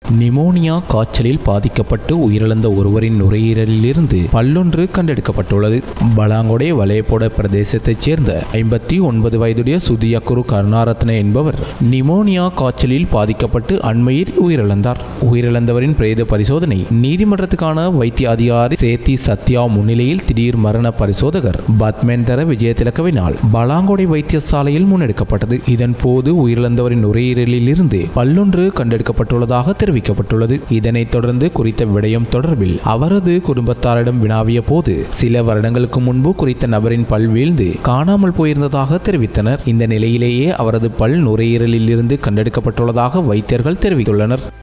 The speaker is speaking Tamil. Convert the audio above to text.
நிமோனியா காய்ச்சலில் பாதிக்கப்பட்டு உயிரிழந்த ஒருவரின் நுரையீரலிலிருந்து பல்லொன்று கண்டெடுக்கப்பட்டுள்ளது பலாங்கொடை வலையப்போட பிரதேசத்தைச் சேர்ந்த ஐம்பத்தி ஒன்பது வயதுடைய சுதியக்குரு கருணாரத்ன என்பவர் நிமோனியா காய்ச்சலில் பாதிக்கப்பட்டு அண்மையில் உயிரிழந்தார் உயிரிழந்தவரின் பிரேத பரிசோதனை நீதிமன்றத்துக்கான வைத்திய அதிகாரி சேத்தி சத்யா முன்னிலையில் திடீர் மரண பரிசோதகர் பத்மேந்தர விஜயதிலக்கவினால் பலாங்கொடை வைத்தியசாலையில் முன்னெடுக்கப்பட்டது இதன் போது உயிரிழந்தவரின் நுரையீரலில் இருந்து பல்லொன்று கண்டெடுக்கப்பட்டுள்ளதாக தெரிவிக்கப்பட்டுள்ளது இதனைத் தொடர்ந்து குறித்த விடயம் தொடர்பில் அவரது குடும்பத்தாரிடம் வினாவிய போது சில வருடங்களுக்கு முன்பு குறித்த நபரின் பல் வீழ்ந்து காணாமல் போயிருந்ததாக தெரிவித்தனர் இந்த நிலையிலேயே அவரது பல் நுரையீரலில் இருந்து கண்டெடுக்கப்பட்டுள்ளதாக வைத்தியர்கள் தெரிவித்துள்ளனர்